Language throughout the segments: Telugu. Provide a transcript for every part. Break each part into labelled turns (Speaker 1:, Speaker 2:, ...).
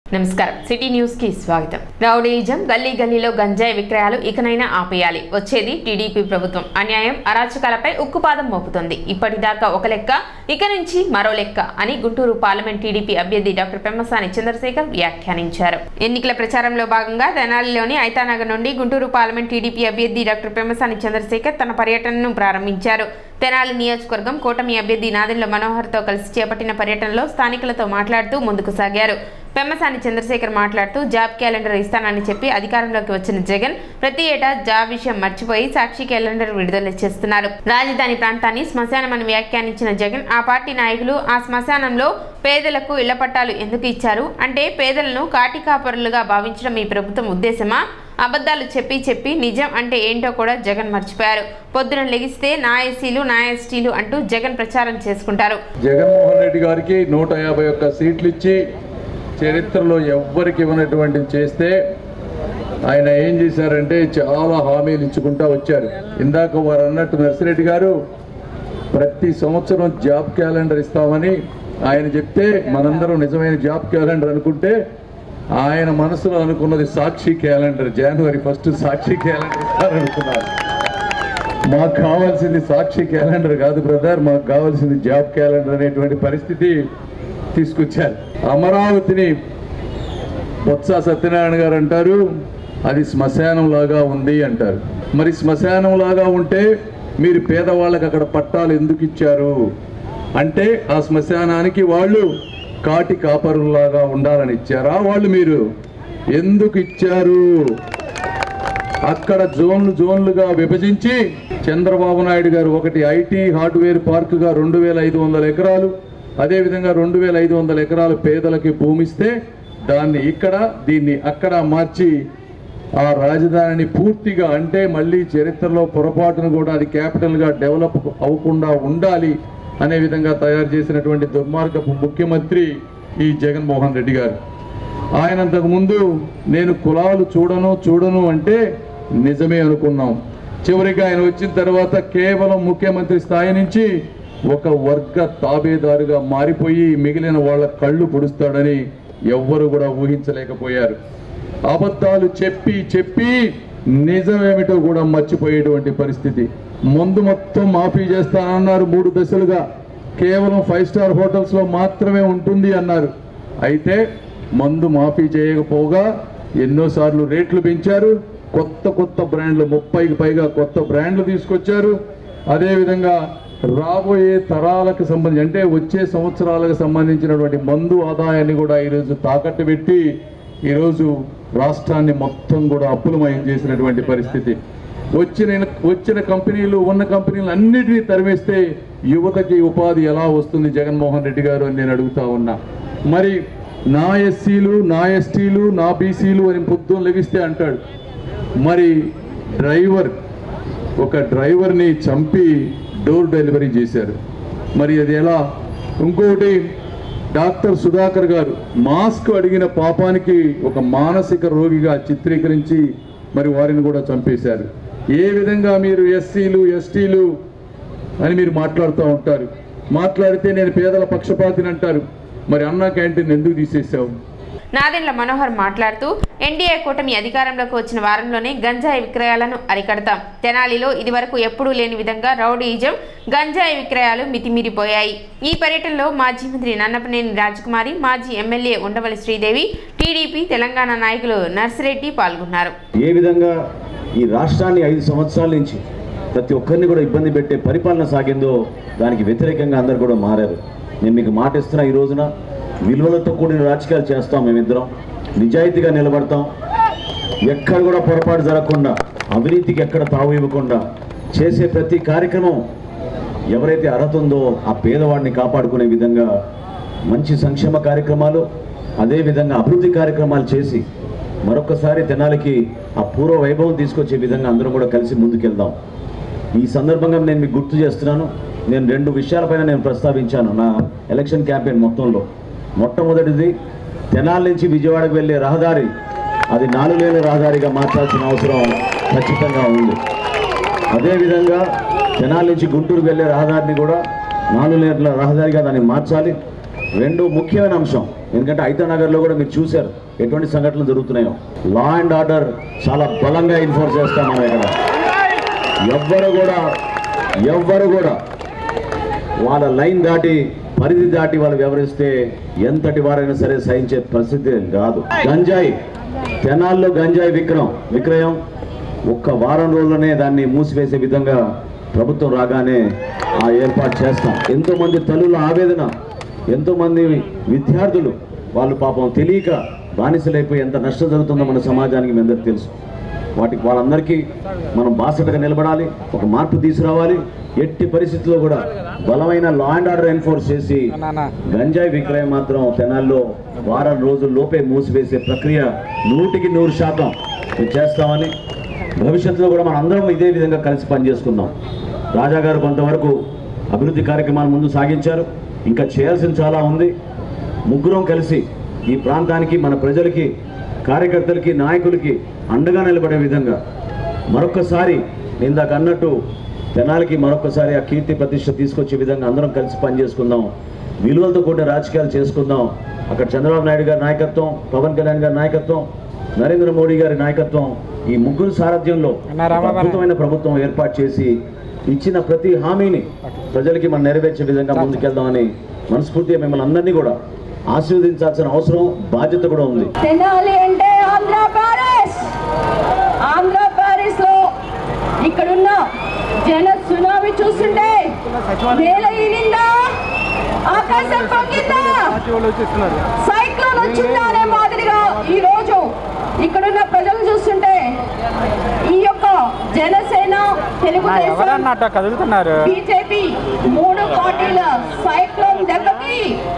Speaker 1: నమస్కారం సిటీ న్యూస్ కి స్వాగతం రౌడీయిజం గల్లీ గల్లీలో గంజాయి విక్రయాలు ఇకనైనా ఆపేయాలి వచ్చేది టీడీపీ ప్రభుత్వం అన్యాయం అరాచకాలపై ఉక్కుపాదం మోపుతోంది ఇప్పటిదాకా ఒక లెక్క ఇక నుంచి మరో లెక్క అని గుంటూరు పార్లమెంట్ టీడీపీ అభ్యర్థి డాక్టర్ పెమ్మసాని చంద్రశేఖర్ వ్యాఖ్యానించారు ఎన్నికల ప్రచారంలో భాగంగా తెనాలిలోని ఐతానగర్ నుండి గుంటూరు పార్లమెంట్ టీడీపీ అభ్యర్థి డాక్టర్ పెమ్మసాని చంద్రశేఖర్ తన పర్యటనను ప్రారంభించారు తెనాలి నియోజకవర్గం కూటమి అభ్యర్థి నాదెండ్ల మనోహర్తో కలిసి చేపట్టిన పర్యటనలో స్థానికులతో మాట్లాడుతూ ముందుకు సాగారు పెమ్మసాని చంద్రశేఖర్ మాట్లాడుతూ జాబ్ క్యాలెండర్ ఇస్తానని చెప్పి అధికారంలోకి వచ్చిన జగన్ ప్రతి ఏటా జాబ్ విషయం మర్చిపోయి సాక్షి క్యాలెండర్ విడుదల చేస్తున్నారు రాజధాని ప్రాంతాన్ని శ్మశానమని వ్యాఖ్యానించిన జగన్ ఆ పార్టీ నాయకులు ఆ శ్మశానంలో పేదలకు ఇళ్ల పట్టాలు ఎందుకు ఇచ్చారు అంటే పేదలను కాటికాపరులుగా భావించడం ఈ ప్రభుత్వం ఉద్దేశమా అబద్ధాలు చెప్పి చెప్పి నిజం అంటే ఏంటో కూడా జగన్ మర్చిపోయారు పొద్దున లెగిస్తే నా ఎస్సీలు నా ఎస్టీలు అంటూ జగన్ ప్రచారం చేసుకుంటారు
Speaker 2: జగన్మోహన్ రెడ్డి గారికి నూట యాభై ఒక్క సీట్లు ఇచ్చి చరిత్రలో ఎవ్వరికి ఇవ్వనటువంటిది చేస్తే ఆయన ఏం చేశారంటే చాలా హామీలు ఇచ్చుకుంటా వచ్చారు ఇందాక వారు అన్నట్టు నర్సిరెడ్డి గారు ప్రతి సంవత్సరం జాబ్ క్యాలెండర్ ఇస్తామని ఆయన చెప్తే మనందరం నిజమైన జాబ్ క్యాలెండర్ అనుకుంటే ఆయన మనసులో అనుకున్నది సాక్షి క్యాలెండర్ జనవరి ఫస్ట్ సాక్షి క్యాలెండర్ ఇస్తారనుకున్నారు మాకు కావాల్సింది సాక్షి క్యాలెండర్ కాదు బ్రదర్ మాకు కావాల్సింది జాబ్ క్యాలెండర్ అనేటువంటి పరిస్థితి తీసుకొచ్చారు అమరావతిని బొత్స సత్యనారాయణ గారు అంటారు అది శ్మశానం లాగా ఉంది అంటారు మరి శ్మశానం లాగా ఉంటే మీరు పేదవాళ్ళకి అక్కడ పట్టాలు ఎందుకు ఇచ్చారు అంటే ఆ శ్మశానానికి వాళ్ళు కాటి కాపరులాగా ఉండాలని ఇచ్చారా వాళ్ళు మీరు ఎందుకు ఇచ్చారు అక్కడ జోన్లు జోన్లుగా విభజించి చంద్రబాబు నాయుడు గారు ఒకటి ఐటీ హార్డ్వేర్ పార్కుగా రెండు వేల ఐదు వందల ఎకరాలు అదేవిధంగా రెండు వేల ఐదు వందల ఎకరాలు పేదలకి భూమిస్తే దాన్ని ఇక్కడ దీన్ని అక్కడ మార్చి ఆ రాజధానిని పూర్తిగా అంటే మళ్ళీ చరిత్రలో పొరపాటును కూడా అది క్యాపిటల్గా డెవలప్ అవ్వకుండా ఉండాలి అనే విధంగా తయారు చేసినటువంటి దుర్మార్గపు ముఖ్యమంత్రి ఈ జగన్మోహన్ రెడ్డి గారు ఆయన అంతకు ముందు నేను కులాలు చూడను చూడను అంటే నిజమే అనుకున్నాం చివరికి ఆయన వచ్చిన తర్వాత కేవలం ముఖ్యమంత్రి స్థాయి నుంచి ఒక వర్గ తాబేదారుగా మారిపోయి మిగిలిన వాళ్ళ కళ్ళు పొడుస్తాడని ఎవ్వరు కూడా ఊహించలేకపోయారు అబద్ధాలు చెప్పి చెప్పి నిజమేమిటో కూడా మర్చిపోయేటువంటి పరిస్థితి ముందు మొత్తం మాఫీ చేస్తానన్నారు మూడు దశలుగా కేవలం ఫైవ్ స్టార్ హోటల్స్లో మాత్రమే ఉంటుంది అన్నారు అయితే మందు మాఫీ చేయకపోగా ఎన్నోసార్లు రేట్లు పెంచారు కొత్త కొత్త బ్రాండ్లు ముప్పైకి పైగా కొత్త బ్రాండ్లు తీసుకొచ్చారు అదేవిధంగా రాబోయే తరాలకు సంబంధించి అంటే వచ్చే సంవత్సరాలకు సంబంధించినటువంటి మందు ఆదాయాన్ని కూడా ఈరోజు తాకట్టు పెట్టి ఈరోజు రాష్ట్రాన్ని మొత్తం కూడా అప్పులమయం చేసినటువంటి పరిస్థితి వచ్చిన వచ్చిన కంపెనీలు ఉన్న కంపెనీలు అన్నిటినీ తరిమేస్తే యువతకి ఉపాధి ఎలా వస్తుంది జగన్మోహన్ రెడ్డి గారు అని నేను అడుగుతా ఉన్నా మరి నా ఎస్సీలు నా ఎస్టీలు నా బీసీలు అని పొద్దున్న లెగిస్తే అంటాడు మరి డ్రైవర్ ఒక డ్రైవర్ని చంపి డోర్ డెలివరీ చేశారు మరి అది ఎలా ఇంకొకటి డాక్టర్ సుధాకర్ గారు మాస్క్ అడిగిన పాపానికి ఒక మానసిక రోగిగా చిత్రీకరించి మరి వారిని కూడా చంపేశారు ఏ విధంగా మీరు ఎస్సీలు ఎస్టీలు అని మీరు మాట్లాడుతూ ఉంటారు మాట్లాడితే నేను పేదల పక్షపాతిని అంటారు మరి అన్నా క్యాంటీన్ ఎందుకు తీసేసావు
Speaker 1: నాదెండ్ల మనోహర్ మాట్లాడుతూ ఎన్డీఏ కూటమి అధికారంలోకి వచ్చిన వారంలోనే గంజాయి విక్రయాలను అరికడతాం తెనాలిలో ఇదివరకు ఎప్పుడూ లేని విధంగా రౌడీయిజం గంజాయి విక్రయాలు మితిమీరిపోయాయి ఈ పర్యటనలో మాజీ మంత్రి నన్నపనేని రాజకుమారి మాజీ ఎమ్మెల్యే ఉండవల్లి శ్రీదేవి టీడీపీ తెలంగాణ నాయకులు నర్సిరెడ్డి పాల్గొన్నారు
Speaker 3: ఏ విధంగా ఈ రాష్ట్రాన్ని ఐదు సంవత్సరాల నుంచి ప్రతి ఒక్కరిని కూడా ఇబ్బంది పెట్టే పరిపాలన సాగిందో దానికి వ్యతిరేకంగా అందరు కూడా మారారు నేను మీకు మాట ఇస్తున్నా ఈ రోజున విలువలతో కూడిన రాజకీయాలు చేస్తాం మేమిద్దరం నిజాయితీగా నిలబడతాం ఎక్కడ కూడా పొరపాటు జరగకుండా అవినీతికి ఎక్కడ తావు ఇవ్వకుండా చేసే ప్రతి కార్యక్రమం ఎవరైతే అర్హత ఉందో ఆ పేదవాడిని కాపాడుకునే విధంగా మంచి సంక్షేమ కార్యక్రమాలు అదేవిధంగా అభివృద్ధి కార్యక్రమాలు చేసి మరొకసారి తెనాలికి ఆ పూర్వ వైభవం తీసుకొచ్చే విధంగా అందరం కూడా కలిసి ముందుకెళ్దాం ఈ సందర్భంగా నేను మీకు గుర్తు చేస్తున్నాను నేను రెండు విషయాలపైన నేను ప్రస్తావించాను నా ఎలక్షన్ క్యాంపెయిన్ మొత్తంలో మొట్టమొదటిది తెనాలి నుంచి విజయవాడకు వెళ్ళే రహదారి అది నాలుగు లేని రహదారిగా మార్చాల్సిన అవసరం ఖచ్చితంగా ఉంది అదేవిధంగా తెనాలి నుంచి గుంటూరు వెళ్ళే రహదారిని కూడా నాలుగు లేన్ల రహదారిగా దాన్ని మార్చాలి రెండు ముఖ్యమైన అంశం ఎందుకంటే ఐతానగర్లో కూడా మీరు చూశారు ఎటువంటి సంఘటనలు జరుగుతున్నాయో లా అండ్ ఆర్డర్ చాలా బలంగా ఇన్ఫోర్స్ చేస్తాం మనం ఇక్కడ ఎవ్వరు కూడా ఎవ్వరు కూడా వాళ్ళ లైన్ దాటి పరిధి దాటి వాళ్ళు వ్యవహరిస్తే ఎంతటి వారైనా సరే సహించే పరిస్థితి కాదు గంజాయి తెనాల్లో గంజాయి విక్రయం విక్రయం ఒక్క వారం రోజుల్లోనే దాన్ని మూసివేసే విధంగా ప్రభుత్వం రాగానే ఆ ఏర్పాటు చేస్తాం ఎంతో మంది తల్లుల ఆవేదన ఎంతో మంది విద్యార్థులు వాళ్ళు పాపం తెలియక బానిసలైపోయి ఎంత నష్టం జరుగుతుందో మన సమాజానికి మీ అందరికీ తెలుసు వాటికి వాళ్ళందరికీ మనం బాసటగా నిలబడాలి ఒక మార్పు తీసుకురావాలి ఎట్టి పరిస్థితుల్లో కూడా బలమైన లా అండ్ ఆర్డర్ ఎన్ఫోర్స్ చేసి గంజాయి విక్రయం మాత్రం తెనాల్లో వారం రోజుల లోపే మూసివేసే ప్రక్రియ నూటికి నూరు శాతం మేము చేస్తామని భవిష్యత్తులో కూడా మనం అందరం ఇదే విధంగా కలిసి పనిచేసుకుందాం రాజా గారు కొంతవరకు అభివృద్ధి కార్యక్రమాలు ముందు సాగించారు ఇంకా చేయాల్సిన చాలా ఉంది ముగ్గురం కలిసి ఈ ప్రాంతానికి మన ప్రజలకి కార్యకర్తలకి నాయకులకి అండగా నిలబడే విధంగా మరొకసారి నేను ఇందాక అన్నట్టు తెనాలికి మరొకసారి ఆ కీర్తి ప్రతిష్ట తీసుకొచ్చే విధంగా అందరం కలిసి పనిచేసుకుందాం విలువలతో కూడిన రాజకీయాలు చేసుకుందాం అక్కడ చంద్రబాబు నాయుడు గారి నాయకత్వం పవన్ కళ్యాణ్ గారి నాయకత్వం నరేంద్ర మోడీ గారి నాయకత్వం ఈ ముగ్గురు సారథ్యంలో ఒక అద్భుతమైన ప్రభుత్వం ఏర్పాటు చేసి ఇచ్చిన ప్రతి హామీని ప్రజలకి మనం నెరవేర్చే విధంగా ముందుకెళ్దామని మనస్ఫూర్తిగా మిమ్మల్ని అందరినీ కూడా ఆశీర్వదించాల్సిన అవసరం బాధ్యత కూడా ఉంది
Speaker 4: తెనాలి అంటే ఆంధ్ర ప్యారిస్ ఆంధ్ర ప్యారిస్ లో ఇక్కడున్న జన సునామీ చూస్తుంటే నేల ఈనిందా ఆకాశం పొంగిందా సైక్లోన్ వచ్చిందా అనే మాదిరిగా ఈ రోజు ఇక్కడున్న ప్రజలు చూస్తుంటే ఈ యొక్క జనసేన తెలుగుదేశం
Speaker 5: ఎవరన్నట్టు కదులుతున్నారు
Speaker 4: బీజేపీ మూడు పార్టీల సైక్లోన్ దెబ్బకి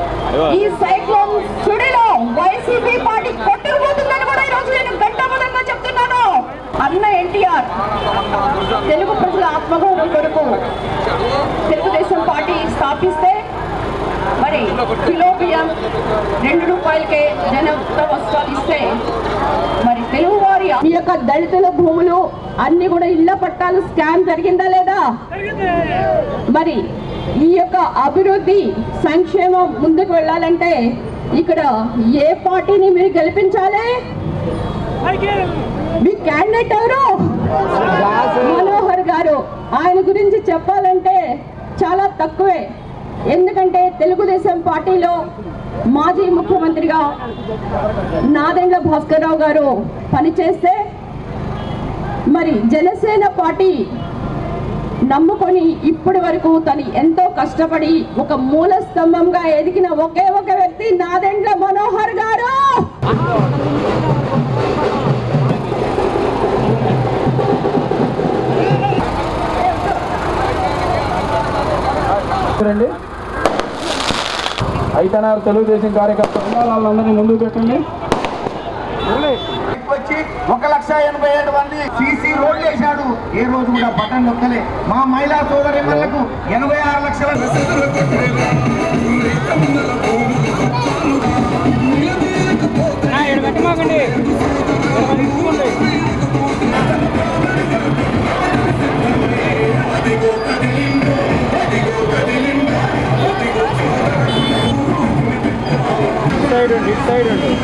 Speaker 4: ఈ సైక్లోన్ సుడిలో వైసీపీ పార్టీ కొట్టుకుపోతుందని కూడా ఈరోజు నేను గంటపదంగా చెప్తున్నాను అన్న ఎన్టీఆర్ తెలుగు ప్రజల ఆత్మగౌరవం కొరకు తెలుగుదేశం పార్టీ స్థాపిస్తే మరి కిలో బియ్యం రెండు రూపాయలకే జనత వస్త్రాలు ఇస్తే మరి తెలుగు వారి ఈ యొక్క దళితుల భూములు అన్ని కూడా ఇళ్ల పట్టాలు స్కామ్ జరిగిందా లేదా మరి ఈ యొక్క అభివృద్ధి సంక్షేమం ముందుకు వెళ్ళాలంటే ఇక్కడ ఏ పార్టీని మీరు గెలిపించాలి మీ క్యాండిడేట్ ఎవరు మనోహర్ గారు ఆయన గురించి చెప్పాలంటే చాలా తక్కువే ఎందుకంటే తెలుగుదేశం పార్టీలో మాజీ ముఖ్యమంత్రిగా నాదెండ్ల భాస్కర్ రావు గారు పనిచేస్తే మరి జనసేన పార్టీ నమ్ముకొని ఇప్పటి వరకు తను ఎంతో కష్టపడి ఒక మూల స్తంభంగా ఎదిగిన ఒకే ఒక వ్యక్తి నాదెండ్ల మనోహర్ గారు
Speaker 5: రండి అయితేనారు తెలుగుదేశం కార్యకర్త వాళ్ళందరినీ ముందుకు పెట్టండి
Speaker 6: వచ్చి ఒక లక్ష ఎనభై ఏడు మంది సీసీ రోడ్లు వేశాడు ఏ రోజు కూడా బటన్ నొక్కలే మా మహిళా సోదరి ఎనభై ఆరు లక్షల
Speaker 5: సైడ్ ఉండి ఇటు సైడ్ ఉండి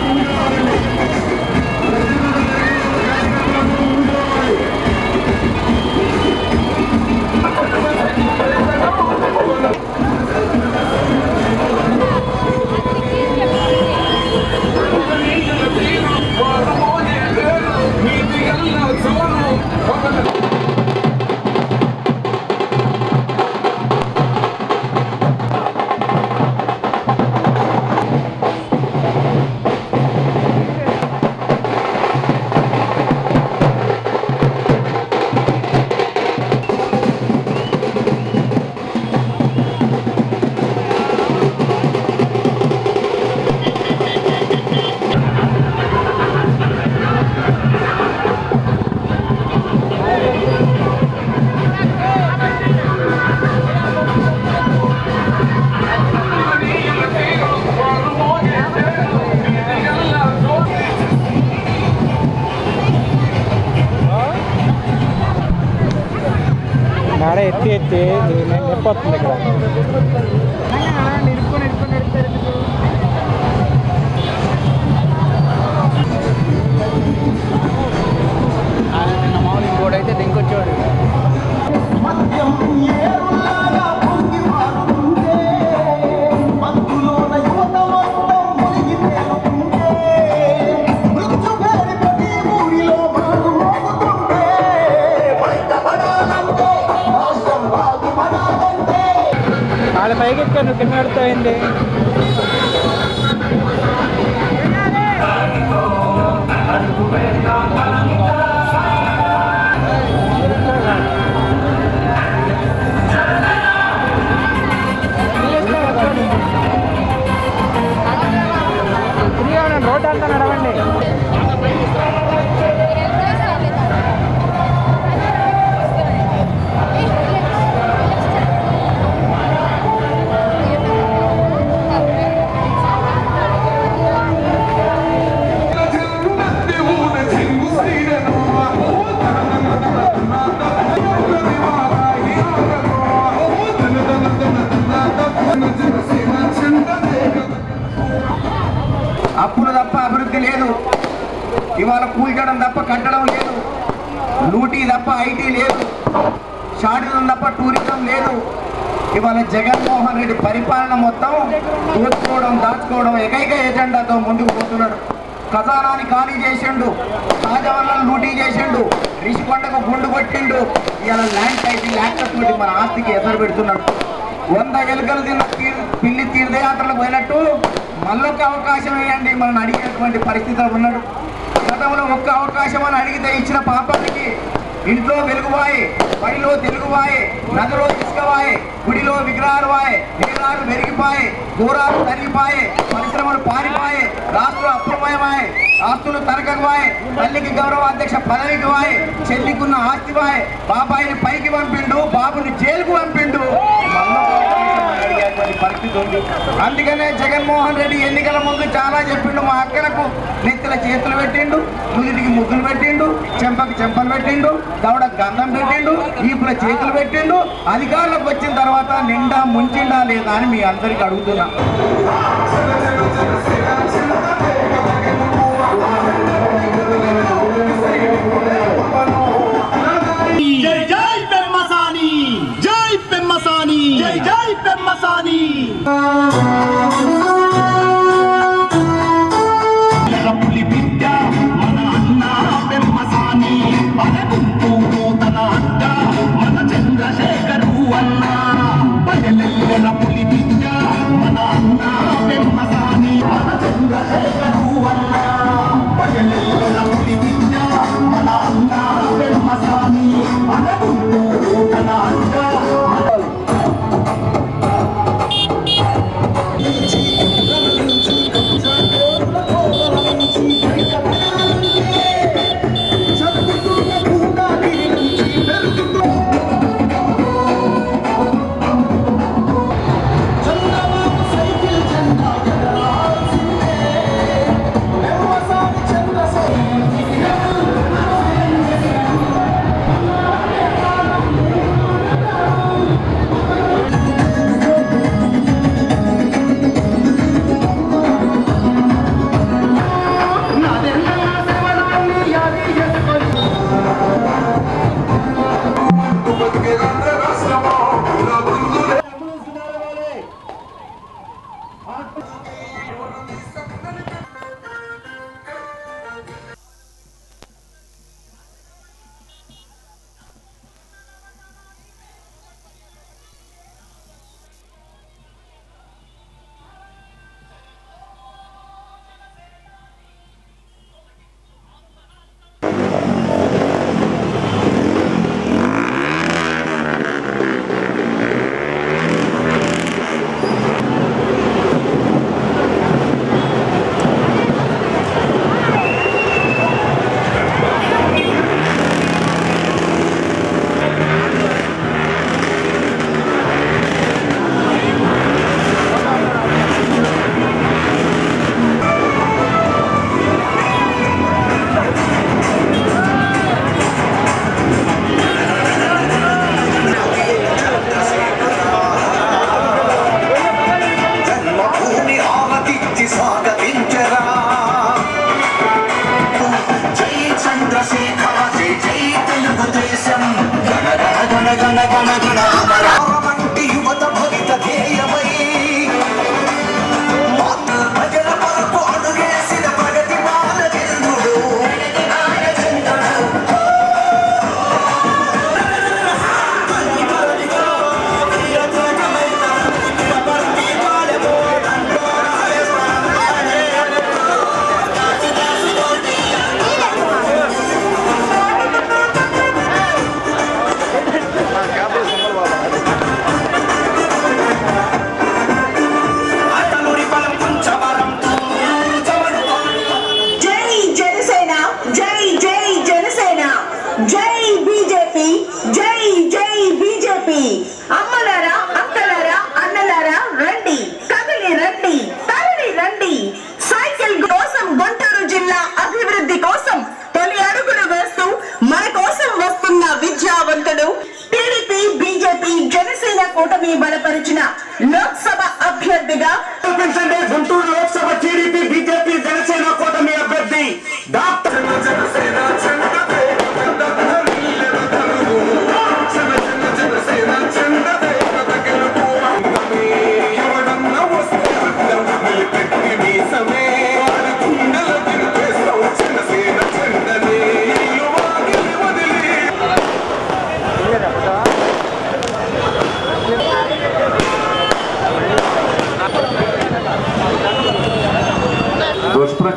Speaker 5: మేడ ఎత్తి ఎత్తి నొప్పి వస్తుంది ఇక్కడ నువ్వు కింద పడిపోయింది రోడ్ అంతా నడవండి
Speaker 6: అప్పులు తప్ప అభివృద్ధి లేదు ఇవాళ కూల్చడం తప్ప కట్టడం లేదు లూటీ తప్ప ఐటీ లేదు షార్టిజం తప్ప టూరిజం లేదు ఇవాళ జగన్మోహన్ రెడ్డి పరిపాలన మొత్తం దోచుకోవడం దాచుకోవడం ఏకైక ఎజెండాతో ముందుకు పోతున్నాడు ఖజానాని ఖాళీ చేసిండు సహజ వనరులను లూటీ చేసిండు రిషికొండకు గుండు కొట్టిండు ఇవాళ ల్యాండ్ టైటిల్ యాక్టర్స్ తోటి మన ఆస్తికి ఎసరు పెడుతున్నాడు వంద ఎలుకలు తిన్న తీర్- పిల్లి తీర్థయాత్రలకు పోయినట్టు మళ్ళొక్క అవకాశం వేయండి మనం అడిగేటువంటి పరిస్థితిలో ఉన్నాడు గతంలో ఒక్క అవకాశం అని అడిగితే ఇచ్చిన పాపానికి ఇంట్లో వెలుగువాయే బడిలో తెలుగువాయే నదిలో ఇసుకవాయే గుడిలో విగ్రహాలు వాయే విగ్రహాలు పెరిగిపాయే దూరాలు తరిగిపాయే పరిశ్రమలు పారిపాయే రాష్ట్రం అప్రమయమాయే ఆస్తులు తరగకవాయే తల్లికి గౌరవ అధ్యక్ష పదవికి వాయే చెల్లికున్న ఆస్తి వాయే బాబాయిని పైకి పంపిండు బాబుని జైలుకు పంపిండు మళ్ళొక అవకాశం అని అడిగేటువంటి పరిస్థితి ఉంది అందుకనే జగన్మోహన్ రెడ్డి ఎన్నికల ముందు చాలా చెప్పిండు మా అక్కలకు నెత్తిల చేతులు పెట్టిండు నుదిటికి ముగ్గులు పెట్టిండు చెంపకి చెంపలు పెట్టిండు దవడ గంధం పెట్టిండు ఈపుల చేతులు పెట్టిండు అధికారులకు వచ్చిన తర్వాత నిండా ముంచిండా లేదా అని మీ అందరికి అడుగుతున్నా
Speaker 7: జై జై పెమ్మసాని జై పెమ్మసాని జై జై పెమ్మసాని పులి బిడ్డ మన అన్న పెమ్మసాని పదగుంటూ తన అడ్డ మన చంద్రశేఖరు అన్న బయలెల్లెల పులి బిడ్డ మన అన్న పెమ్మసాని మన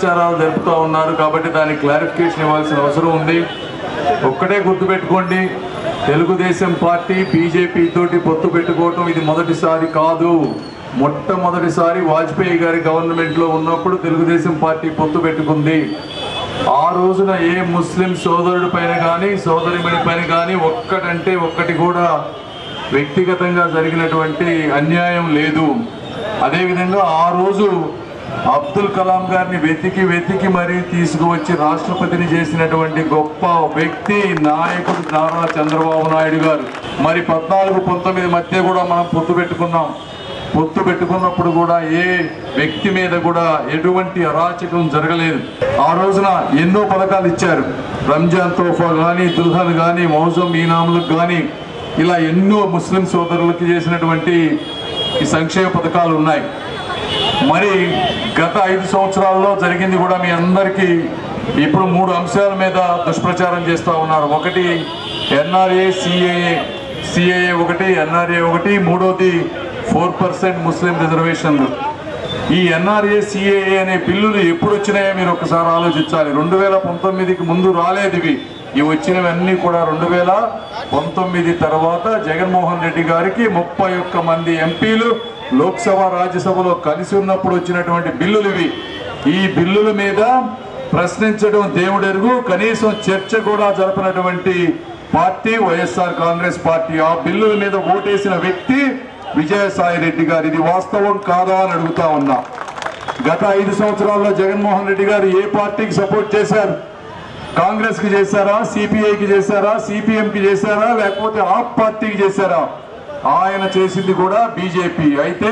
Speaker 2: ప్రచారాలు జరుపుతూ ఉన్నారు కాబట్టి దానికి క్లారిఫికేషన్ ఇవ్వాల్సిన అవసరం ఉంది ఒక్కటే గుర్తుపెట్టుకోండి తెలుగుదేశం పార్టీ బీజేపీ తోటి పొత్తు పెట్టుకోవటం ఇది మొదటిసారి కాదు మొట్టమొదటిసారి వాజ్పేయి గారి గవర్నమెంట్లో ఉన్నప్పుడు తెలుగుదేశం పార్టీ పొత్తు పెట్టుకుంది ఆ రోజున ఏ ముస్లిం సోదరుడి పైన కానీ సోదరిమణి పైన కానీ ఒక్కటంటే ఒక్కటి కూడా వ్యక్తిగతంగా జరిగినటువంటి అన్యాయం లేదు అదేవిధంగా ఆ రోజు అబ్దుల్ కలాం గారిని వెతికి వెతికి మరీ తీసుకువచ్చి రాష్ట్రపతిని చేసినటువంటి గొప్ప వ్యక్తి నాయకుడు నారా చంద్రబాబు నాయుడు గారు మరి పద్నాలుగు పంతొమ్మిది మధ్య కూడా మనం పొత్తు పెట్టుకున్నాం పొత్తు పెట్టుకున్నప్పుడు కూడా ఏ వ్యక్తి మీద కూడా ఎటువంటి అరాచకం జరగలేదు ఆ రోజున ఎన్నో పథకాలు ఇచ్చారు రంజాన్ తోఫా కానీ దుల్హన్ కానీ మౌజం ఈనాములకు కానీ ఇలా ఎన్నో ముస్లిం సోదరులకు చేసినటువంటి ఈ సంక్షేమ పథకాలు ఉన్నాయి మరి గత ఐదు సంవత్సరాల్లో జరిగింది కూడా మీ అందరికీ ఇప్పుడు మూడు అంశాల మీద దుష్ప్రచారం చేస్తూ ఉన్నారు ఒకటి ఎన్ఆర్ఏ సిఏఏ సిఏఏ ఒకటి ఎన్ఆర్ఏ ఒకటి మూడోది ఫోర్ పర్సెంట్ ముస్లిం రిజర్వేషన్లు ఈ ఎన్ఆర్ఏ సిఏఏ అనే బిల్లులు ఎప్పుడు వచ్చినాయో మీరు ఒకసారి ఆలోచించాలి రెండు వేల పంతొమ్మిదికి ముందు రాలేదు ఇవి ఇవి వచ్చినవన్నీ కూడా రెండు వేల పంతొమ్మిది తర్వాత జగన్మోహన్ రెడ్డి గారికి ముప్పై ఒక్క మంది ఎంపీలు లోక్సభ రాజ్యసభలో కలిసి ఉన్నప్పుడు వచ్చినటువంటి బిల్లులు ఇవి ఈ బిల్లుల మీద ప్రశ్నించడం దేవుడెరుగు కనీసం చర్చ కూడా జరపనటువంటి పార్టీ వైఎస్ఆర్ కాంగ్రెస్ పార్టీ ఆ బిల్లుల మీద ఓటేసిన వ్యక్తి విజయసాయి రెడ్డి గారు ఇది వాస్తవం కాదా అని అడుగుతా ఉన్నా గత ఐదు సంవత్సరాల్లో జగన్మోహన్ రెడ్డి గారు ఏ పార్టీకి సపోర్ట్ చేశారు కాంగ్రెస్ కి చేశారా సిపిఐకి చేశారా సిపిఎం కి చేశారా లేకపోతే ఆప్ పార్టీకి చేశారా ఆయన చేసింది కూడా బీజేపీ అయితే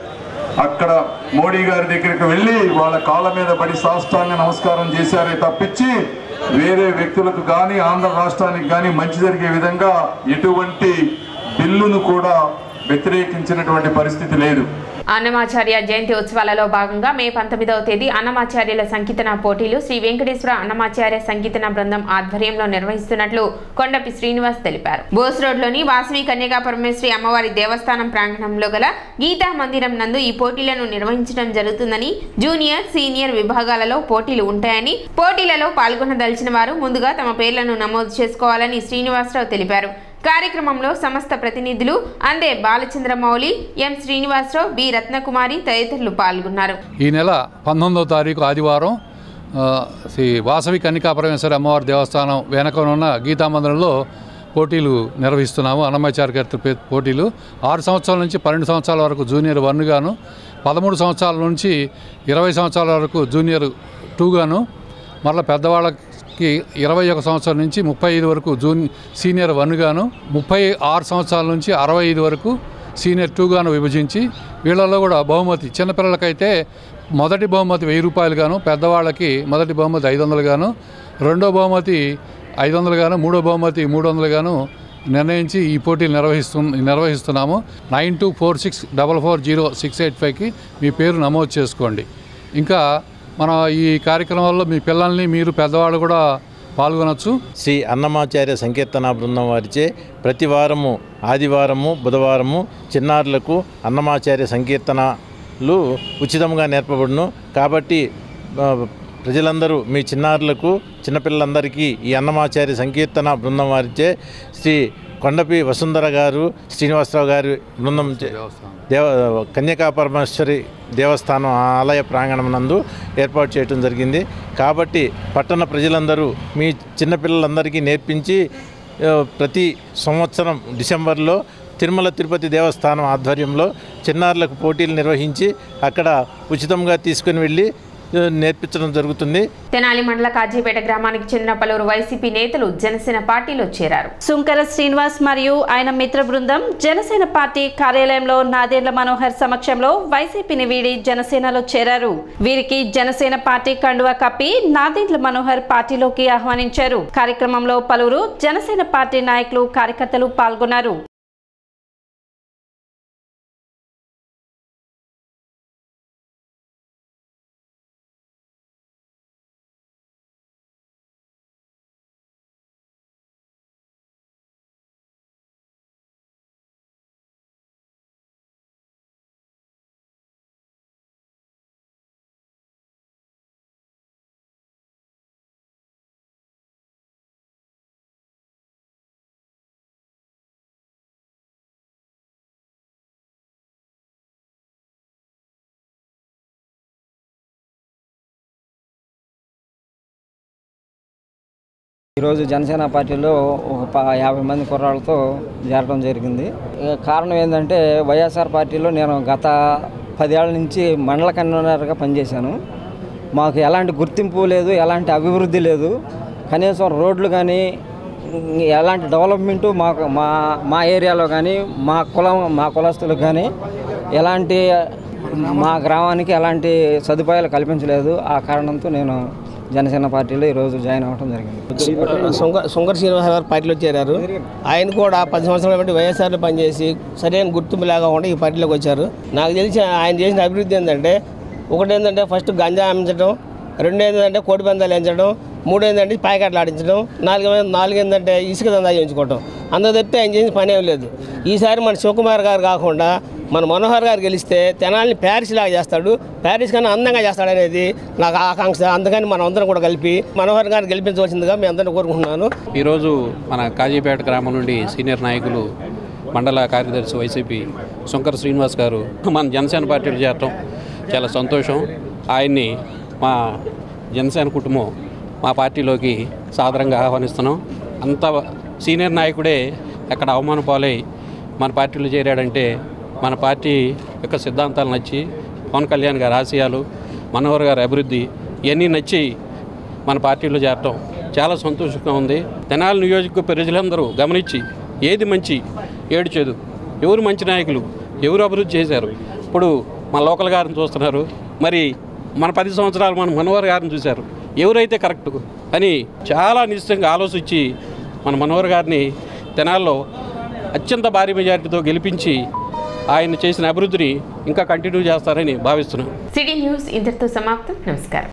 Speaker 2: అక్కడ మోడీ గారి దగ్గరికి వెళ్ళి వాళ్ళ కాళ్ళ మీద పడి సాష్టాంగ నమస్కారం చేశారే తప్పించి వేరే వ్యక్తులకు కానీ ఆంధ్ర రాష్ట్రానికి కానీ మంచి జరిగే విధంగా ఎటువంటి బిల్లును కూడా వ్యతిరేకించినటువంటి పరిస్థితి లేదు
Speaker 1: అన్నమాచార్య జయంతి ఉత్సవాలలో భాగంగా మే పంతొమ్మిదవ తేదీ అన్నమాచార్యుల సంకీర్తన పోటీలు శ్రీ వెంకటేశ్వర అన్నమాచార్య సంకీర్తన బృందం ఆధ్వర్యంలో నిర్వహిస్తున్నట్లు కొండపి శ్రీనివాస్ తెలిపారు బోస్ రోడ్లోని వాసవి కన్యకా పరమేశ్వరి అమ్మవారి దేవస్థానం ప్రాంగణంలో గల గీతా మందిరం నందు ఈ పోటీలను నిర్వహించడం జరుగుతుందని జూనియర్ సీనియర్ విభాగాలలో పోటీలు ఉంటాయని పోటీలలో పాల్గొనదలిచిన వారు ముందుగా తమ పేర్లను నమోదు చేసుకోవాలని శ్రీనివాసరావు తెలిపారు కార్యక్రమంలో సమస్త ప్రతినిధులు అందే బాలచంద్రమౌళి ఎం శ్రీనివాసరావు బి రత్నకుమారి తదితరులు పాల్గొన్నారు
Speaker 8: ఈ నెల పంతొమ్మిదవ తారీఖు ఆదివారం ఆ, శ్రీ వాసవి కన్నికా పరమేశ్వరి అమ్మవారి దేవస్థానం వెనకనున్న గీతామందిరంలో పోటీలు నిర్వహిస్తున్నాము అన్నమాచార్య గారి పే- పోటీలు ఆరు సంవత్సరాల నుంచి పన్నెండు సంవత్సరాల వరకు జూనియర్ వన్ గాను పదమూడు సంవత్సరాల నుంచి ఇరవై సంవత్సరాల వరకు జూనియర్ టూ గాను మరలా పెద్దవాళ్ళకి ఇరవై ఒక సంవత్సరం నుంచి ముప్పై ఐదు వరకు జూన్ సీనియర్ వన్ గాను ముప్పై ఆరు సంవత్సరాల నుంచి అరవై ఐదు వరకు సీనియర్ టూ గాను విభజించి వీళ్ళలో కూడా బహుమతి చిన్నపిల్లలకైతే మొదటి బహుమతి వెయ్యి రూపాయలు గాను పెద్దవాళ్ళకి మొదటి బహుమతి ఐదు వందలు గాను రెండో బహుమతి ఐదు వందలు గాను మూడో బహుమతి మూడు వందలు గాను నిర్ణయించి ఈ పోటీలు నిర్వహిస్తు నిర్వహిస్తున్నాము nine two four six double four zero six eight ఫైవ్కి మీ పేరు నమోదు చేసుకోండి ఇంకా మన ఈ కార్యక్రమంలో మీ పిల్లల్ని మీరు పెద్దవాళ్ళు కూడా పాల్గొనవచ్చు
Speaker 9: శ్రీ అన్నమాచార్య సంకీర్తన బృందం వారిచే ప్రతి వారము ఆదివారము బుధవారము చిన్నారులకు అన్నమాచార్య సంకీర్తనలు ఉచితంగా నేర్పబడును కాబట్టి ఆ, ప్రజలందరూ మీ చిన్నారులకు చిన్నపిల్లలందరికీ ఈ అన్నమాచార్య సంకీర్తన బృందం వారిచే శ్రీ కొండపి వసుంధర గారు శ్రీనివాసరావు గారి బృందం చే- దేవ కన్యకా పరమేశ్వరి దేవస్థానం ఆలయ ప్రాంగణం నందు ఏర్పాటు చేయడం జరిగింది కాబట్టి పట్టణ ప్రజలందరూ మీ చిన్నపిల్లలందరికీ నేర్పించి ఆ, ప్రతి సంవత్సరం డిసెంబర్లో తిరుమల తిరుపతి దేవస్థానం ఆధ్వర్యంలో చిన్నారులకు పోటీలు నిర్వహించి అక్కడ ఉచితంగా తీసుకుని వెళ్ళి ఆ, నేర్పించడం జరుగుతుంది
Speaker 1: తెనాలి మండల కాజీపేట గ్రామానికి చెందిన పలువురు వైసీపీ నేతలు జనసేన పార్టీలో చేరారు
Speaker 10: సుంకర శ్రీనివాస్ మరియు ఆయన మిత్ర బృందం జనసేన పార్టీ కార్యాలయంలో నాదేండ్ల మనోహర్ సమక్షంలో వైసీపీని వీడి జనసేనలో చేరారు వీరికి జనసేన పార్టీ కండువా కప్పి నాదేండ్ల మనోహర్ పార్టీలోకి ఆహ్వానించారు కార్యక్రమంలో పలువురు జనసేన పార్టీ నాయకులు కార్యకర్తలు పాల్గొన్నారు
Speaker 5: ఈరోజు జనసేన పార్టీలో ఒక ప- యాభై మంది కుర్రాళ్ళతో చేరడం జరిగింది ఇక కారణం ఏంటంటే వైఎస్ఆర్ పార్టీలో నేను గత పదేళ్ల నుంచి మండల కన్వీనర్గా పనిచేశాను మాకు ఎలాంటి గుర్తింపు లేదు ఎలాంటి అభివృద్ధి లేదు కనీసం రోడ్లు కానీ ఎలాంటి డెవలప్మెంటు మాకు మా మా ఏరియాలో కానీ మా కులం మా కులస్తులకు కానీ ఎలాంటి మా గ్రామానికి ఎలాంటి సదుపాయాలు కల్పించలేదు ఆ కారణంతో నేను జనసేన పార్టీలో ఈరోజు జాయిన్ అవ్వడం జరిగింది
Speaker 11: శంకర్ శంకర్ శ్రీనివాస గారు పార్టీలో చేరారు ఆయన కూడా పది సంవత్సరాల బట్టి వైఎస్ఆర్లో పనిచేసి సరైన గుర్తింపు లేకుండా ఈ పార్టీలోకి వచ్చారు నాకు తెలిసి ఆయన చేసిన అభివృద్ధి ఏంటంటే ఒకటి ఏంటంటే ఫస్ట్ గంజా అమ్మించడం రెండు ఏంటంటే కోడి పందాలు ఎంచడం మూడు ఏంటంటే ప్యాకెట్లు ఆడించడం నాలుగు నాలుగు ఏంటంటే ఇసుక దందా చేయించుకోవడం అందరూ తప్పితే ఆయన చేసిన పని ఏం లేదు ఈసారి మన శివకుమార్ గారు కాకుండా మన మనోహర్ గారు గెలిస్తే తెనాలిని ప్యారిస్ లాగా చేస్తాడు ప్యారిస్ కన్నా అందంగా చేస్తాడు అనేది నాకు ఆకాంక్ష అందుకని మనం అందరం కూడా కలిపి మనోహర్ గారిని గెలిపించవలసిందిగా మీ అందరిని కోరుకుంటున్నాను
Speaker 12: ఈరోజు మన కాజీపేట గ్రామం నుండి సీనియర్ నాయకులు మండల కార్యదర్శి వైసీపీ శంకర్ శ్రీనివాస్ గారు మన జనసేన పార్టీలో చేరటం చాలా సంతోషం ఆయన్ని మా జనసేన కుటుంబం మా పార్టీలోకి సాదరంగా ఆహ్వానిస్తున్నాం అంత సీనియర్ నాయకుడే అక్కడ అవమాన పాలై మన పార్టీలో చేరాడంటే మన పార్టీ యొక్క సిద్ధాంతాలు నచ్చి పవన్ కళ్యాణ్ గారి ఆశయాలు మనోహర్ గారి అభివృద్ధి ఇవన్నీ నచ్చి మన పార్టీలో చేరటం చాలా సంతోషంగా ఉంది తెనాలి నియోజక ప్రజలందరూ గమనించి ఏది మంచి ఏడు చేదు ఎవరు మంచి నాయకులు ఎవరు అభివృద్ధి చేశారు ఇప్పుడు మన లోకల్ గారిని చూస్తున్నారు మరి మన పది సంవత్సరాలు మన మనోహర్ గారిని చూశారు ఎవరైతే కరెక్ట్ అని చాలా నిశ్చితంగా ఆలోచించి మన మనోహర్ గారిని తెనాల్లో అత్యంత భారీ మెజారిటీతో గెలిపించి ఆయన చేసిన అభివృద్ధిని ఇంకా కంటిన్యూ చేస్తారని భావిస్తున్నాను
Speaker 1: సిటీ న్యూస్ ఇంతటితో సమాప్తం నమస్కారం